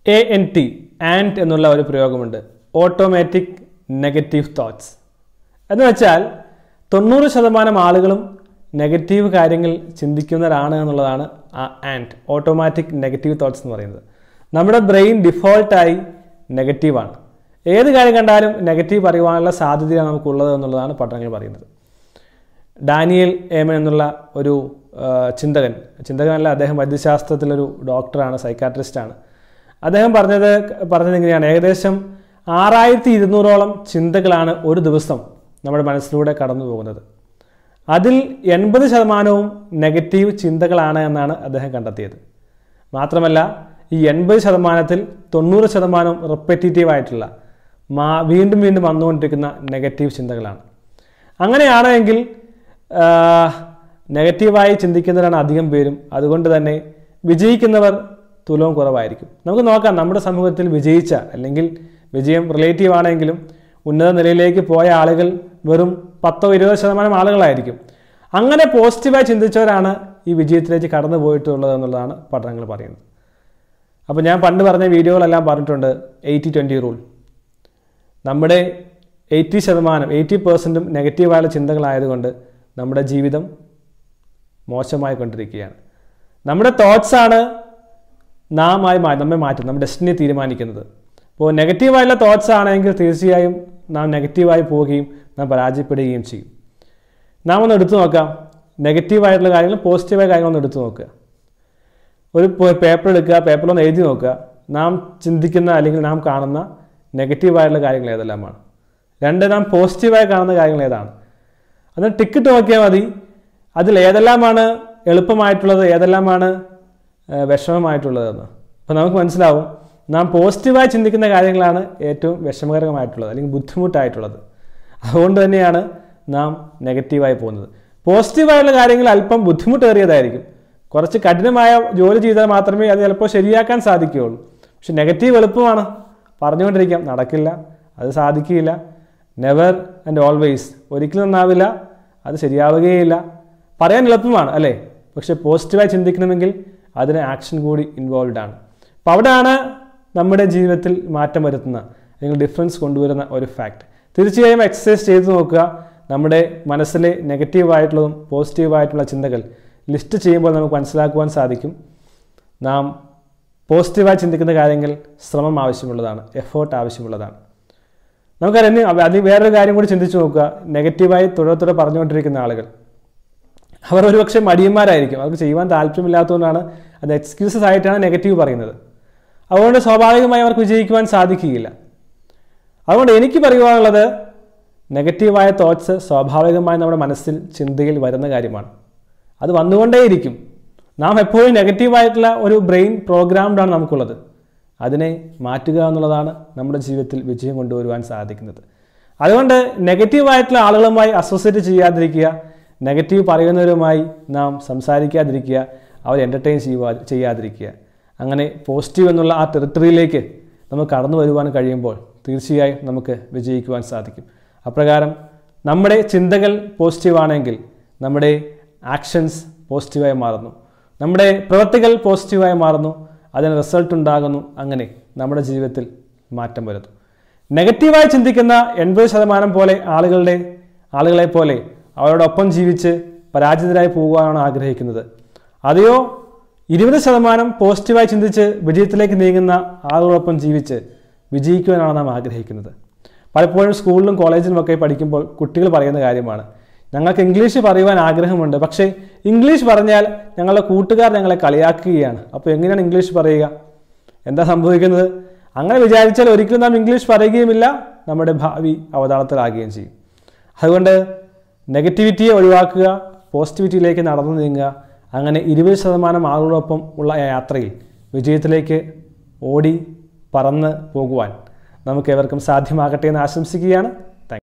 A N T and എന്നുള്ള ഒരു പ്രയോഗമുണ്ട് automatic negative thoughts എന്ന് വെച്ചാൽ തൊണ്ണൂറ് ശതമാനം ആളുകളും നെഗറ്റീവ് കാര്യങ്ങൾ ചിന്തിക്കുന്നവരാണ് എന്നുള്ളതാണ് ആ ആൻഡ് ഓട്ടോമാറ്റിക് നെഗറ്റീവ് തോട്ട്സ് എന്ന് പറയുന്നത് നമ്മുടെ ബ്രെയിൻ ഡിഫോൾട്ടായി നെഗറ്റീവാണ് ഏത് കാര്യം കണ്ടാലും നെഗറ്റീവ് പറയുവാനുള്ള സാധ്യതയാണ് നമുക്കുള്ളത് എന്നുള്ളതാണ് പഠനങ്ങൾ പറയുന്നത് ഡാനിയൽ ഏമൻ എന്നുള്ള ഒരു ആ, ചിന്തകൻ ചിന്തകനല്ല അദ്ദേഹം വൈദ്യശാസ്ത്രത്തിലൊരു ഡോക്ടറാണ് സൈക്കാട്രിസ്റ്റാണ് അദ്ദേഹം പറഞ്ഞത് പറഞ്ഞത് എങ്ങനെയാണ് ഏകദേശം ആറായിരത്തി ഇരുന്നൂറോളം ചിന്തകളാണ് ഒരു ദിവസം നമ്മുടെ മനസ്സിലൂടെ കടന്നു പോകുന്നത് അതിൽ എൺപത് ശതമാനവും നെഗറ്റീവ് ചിന്തകളാണ് എന്നാണ് അദ്ദേഹം കണ്ടെത്തിയത് മാത്രമല്ല ഈ എൺപത് ശതമാനത്തിൽ തൊണ്ണൂറ് ശതമാനം റിപ്പറ്റേറ്റീവ് ആയിട്ടുള്ള മാ വീണ്ടും വീണ്ടും വന്നുകൊണ്ടിരിക്കുന്ന നെഗറ്റീവ് ചിന്തകളാണ് അങ്ങനെയാണെങ്കിൽ നെഗറ്റീവായി ചിന്തിക്കുന്നവരാണ് അധികം പേരും അതുകൊണ്ട് തന്നെ വിജയിക്കുന്നവർ തുലവും കുറവായിരിക്കും നമുക്ക് നോക്കാം നമ്മുടെ സമൂഹത്തിൽ വിജയിച്ച അല്ലെങ്കിൽ വിജയം റിലേറ്റീവ് ആണെങ്കിലും ഉന്നത നിലയിലേക്ക് പോയ ആളുകൾ വെറും പത്തോ ഇരുപതോ ശതമാനം ആളുകളായിരിക്കും അങ്ങനെ പോസിറ്റീവായി ചിന്തിച്ചവരാണ് ഈ വിജയത്തിലേക്ക് കടന്നു പോയിട്ടുള്ളത് എന്നുള്ളതാണ് പഠനങ്ങൾ പറയുന്നത് അപ്പോൾ ഞാൻ പണ്ട് പറഞ്ഞ വീഡിയോകളെല്ലാം പറഞ്ഞിട്ടുണ്ട് എയ്റ്റി ട്വൻറ്റി റൂൾ നമ്മുടെ എയ്റ്റി ശതമാനം എയ്റ്റി പെർസെൻറ്റും നെഗറ്റീവായ ചിന്തകളായതുകൊണ്ട് നമ്മുടെ ജീവിതം മോശമായി കൊണ്ടിരിക്കുകയാണ് നമ്മുടെ തോട്ട്സാണ് നാം ആയി മാ നമ്മെ മാറ്റും നമ്മുടെ ഡെസ്റ്റിനി തീരുമാനിക്കുന്നത് അപ്പോൾ നെഗറ്റീവായുള്ള തോട്ട്സ് ആണെങ്കിൽ തീർച്ചയായും നാം നെഗറ്റീവായി പോവുകയും നാം പരാജയപ്പെടുകയും ചെയ്യും നാം ഒന്ന് എടുത്തു നോക്കാം നെഗറ്റീവായിട്ടുള്ള കാര്യങ്ങൾ പോസിറ്റീവായ കാര്യങ്ങളൊന്ന് എടുത്തു നോക്കുക ഒരു പേപ്പർ എടുക്കുക പേപ്പറിലൊന്ന് എഴുതി നോക്കുക നാം ചിന്തിക്കുന്ന അല്ലെങ്കിൽ നാം കാണുന്ന നെഗറ്റീവായിട്ടുള്ള കാര്യങ്ങൾ ഏതെല്ലാമാണ് രണ്ട് നാം പോസിറ്റീവായി കാണുന്ന കാര്യങ്ങൾ ഏതാണ് അത് ടിക്കറ്റ് നോക്കിയാൽ മതി അതിൽ ഏതെല്ലാമാണ് എളുപ്പമായിട്ടുള്ളത് ഏതെല്ലാമാണ് ഏഹ്, വിഷമമായിട്ടുള്ളതെന്ന് അപ്പോൾ നമുക്ക് മനസ്സിലാവും നാം പോസിറ്റീവായി ചിന്തിക്കുന്ന കാര്യങ്ങളാണ് ഏറ്റവും വിഷമകരമായിട്ടുള്ളത് അല്ലെങ്കിൽ ബുദ്ധിമുട്ടായിട്ടുള്ളത് അതുകൊണ്ട് തന്നെയാണ് നാം നെഗറ്റീവായി പോകുന്നത് പോസിറ്റീവായുള്ള കാര്യങ്ങൾ അല്പം ബുദ്ധിമുട്ടേറിയതായിരിക്കും കുറച്ച് കഠിനമായ ജോലി ചെയ്താൽ മാത്രമേ അത് ചിലപ്പോൾ ശരിയാക്കാൻ സാധിക്കുകയുള്ളൂ പക്ഷെ നെഗറ്റീവ് എളുപ്പമാണ് പറഞ്ഞുകൊണ്ടിരിക്കാം നടക്കില്ല അത് സാധിക്കുകയില്ല നെവർ ആൻഡ് ഓൾവേസ് ഒരിക്കലും നന്നാവില്ല അത് ശരിയാവുകയില്ല പറയാൻ എളുപ്പമാണ് അല്ലേ പക്ഷെ പോസിറ്റീവായി ചിന്തിക്കണമെങ്കിൽ അതിന് ആക്ഷൻ കൂടി ഇൻവോൾവ് ആണ് അപ്പോൾ അവിടെയാണ് നമ്മുടെ ജീവിതത്തിൽ മാറ്റം വരുത്തുന്ന അല്ലെങ്കിൽ ഡിഫറൻസ് കൊണ്ടുവരുന്ന ഒരു ഫാക്ട് തീർച്ചയായും എക്സസൈസ് ചെയ്തു നോക്കുക നമ്മുടെ മനസ്സിലെ നെഗറ്റീവായിട്ടുള്ളതും പോസിറ്റീവായിട്ടുള്ള ചിന്തകൾ ലിസ്റ്റ് ചെയ്യുമ്പോൾ നമുക്ക് മനസ്സിലാക്കുവാൻ സാധിക്കും നാം പോസിറ്റീവായി ചിന്തിക്കുന്ന കാര്യങ്ങൾ ശ്രമം ആവശ്യമുള്ളതാണ് എഫേർട്ട് ആവശ്യമുള്ളതാണ് നമുക്കറിയാം ഇനി അവ- അതിൽ വേറൊരു കാര്യം കൂടി ചിന്തിച്ചു നോക്കുക നെഗറ്റീവായി തുടരെ തുടരെ പറഞ്ഞുകൊണ്ടിരിക്കുന്ന ആളുകൾ അവർ ഒരുപക്ഷെ മടിയന്മാരായിരിക്കും അവർക്ക് ചെയ്യുവാൻ താല്പര്യമില്ലാത്തതുകൊണ്ടാണ് അത് എക്സ്ക്യൂസസ് ആയിട്ടാണ് നെഗറ്റീവ് പറയുന്നത് അതുകൊണ്ട് സ്വാഭാവികമായി അവർക്ക് വിജയിക്കുവാൻ സാധിക്കുകയില്ല അതുകൊണ്ട് എനിക്ക് പറയുവാനുള്ളത് നെഗറ്റീവായ തോട്ട്സ് സ്വാഭാവികമായി നമ്മുടെ മനസ്സിൽ ചിന്തയിൽ വരുന്ന കാര്യമാണ് അത് വന്നുകൊണ്ടേയിരിക്കും നാം എപ്പോഴും നെഗറ്റീവായിട്ടുള്ള ഒരു ബ്രെയിൻ പ്രോഗ്രാംഡാണ് നമുക്കുള്ളത് അതിനെ മാറ്റുക എന്നുള്ളതാണ് നമ്മുടെ ജീവിതത്തിൽ വിജയം കൊണ്ടുവരുവാൻ സാധിക്കുന്നത് അതുകൊണ്ട് നെഗറ്റീവായിട്ടുള്ള ആളുകളുമായി അസോസിയേറ്റ് ചെയ്യാതിരിക്കുക നെഗറ്റീവ് പറയുന്നവരുമായി നാം സംസാരിക്കാതിരിക്കുക അവരെ എൻ്റർടൈൻ ചെയ്യുവാ ചെയ്യാതിരിക്കുക അങ്ങനെ പോസിറ്റീവ് എന്നുള്ള ആ ടെറിട്ടറിയിലേക്ക് നമുക്ക് കടന്നു വരുവാൻ കഴിയുമ്പോൾ തീർച്ചയായും നമുക്ക് വിജയിക്കുവാൻ സാധിക്കും അപ്രകാരം നമ്മുടെ ചിന്തകൾ പോസിറ്റീവാണെങ്കിൽ നമ്മുടെ ആക്ഷൻസ് പോസിറ്റീവായി മാറുന്നു നമ്മുടെ പ്രവൃത്തികൾ പോസിറ്റീവായി മാറുന്നു അതിന് റിസൾട്ട് ഉണ്ടാകുന്നു അങ്ങനെ നമ്മുടെ ജീവിതത്തിൽ മാറ്റം വരുന്നു നെഗറ്റീവായി ചിന്തിക്കുന്ന എൺപത് ശതമാനം പോലെ ആളുകളുടെ ആളുകളെ പോലെ അവരോടൊപ്പം ജീവിച്ച് പരാജിതരായി പോകുവാനാണ് ആഗ്രഹിക്കുന്നത് അതെയോ ഇരുപത് ശതമാനം പോസിറ്റീവായി ചിന്തിച്ച് വിജയത്തിലേക്ക് നീങ്ങുന്ന ആളുകളോടൊപ്പം ജീവിച്ച് വിജയിക്കുവാനാണ് നാം ആഗ്രഹിക്കുന്നത് പലപ്പോഴും സ്കൂളിലും കോളേജിലും ഒക്കെ പഠിക്കുമ്പോൾ കുട്ടികൾ പറയുന്ന കാര്യമാണ് ഞങ്ങൾക്ക് ഇംഗ്ലീഷ് പറയുവാൻ ആഗ്രഹമുണ്ട് പക്ഷേ ഇംഗ്ലീഷ് പറഞ്ഞാൽ ഞങ്ങളുടെ കൂട്ടുകാർ ഞങ്ങളെ കളിയാക്കുകയാണ് അപ്പോൾ എങ്ങനെയാണ് ഇംഗ്ലീഷ് പറയുക എന്താ സംഭവിക്കുന്നത് അങ്ങനെ വിചാരിച്ചാൽ ഒരിക്കലും നാം ഇംഗ്ലീഷ് പറയുകയുമില്ല നമ്മുടെ ഭാവി അവതാളത്തിലാകുകയും ചെയ്യും അതുകൊണ്ട് നെഗറ്റിവിറ്റിയെ ഒഴിവാക്കുക പോസിറ്റിവിറ്റിയിലേക്ക് നടന്നു നീങ്ങുക അങ്ങനെ ഇരുപത് ശതമാനം ആളുകളോടൊപ്പം ഉള്ള ആ യാത്രയിൽ വിജയത്തിലേക്ക് ഓടി പറന്ന് പോകുവാൻ നമുക്ക് ഏവർക്കും സാധ്യമാകട്ടെ എന്ന് ആശംസിക്കുകയാണ്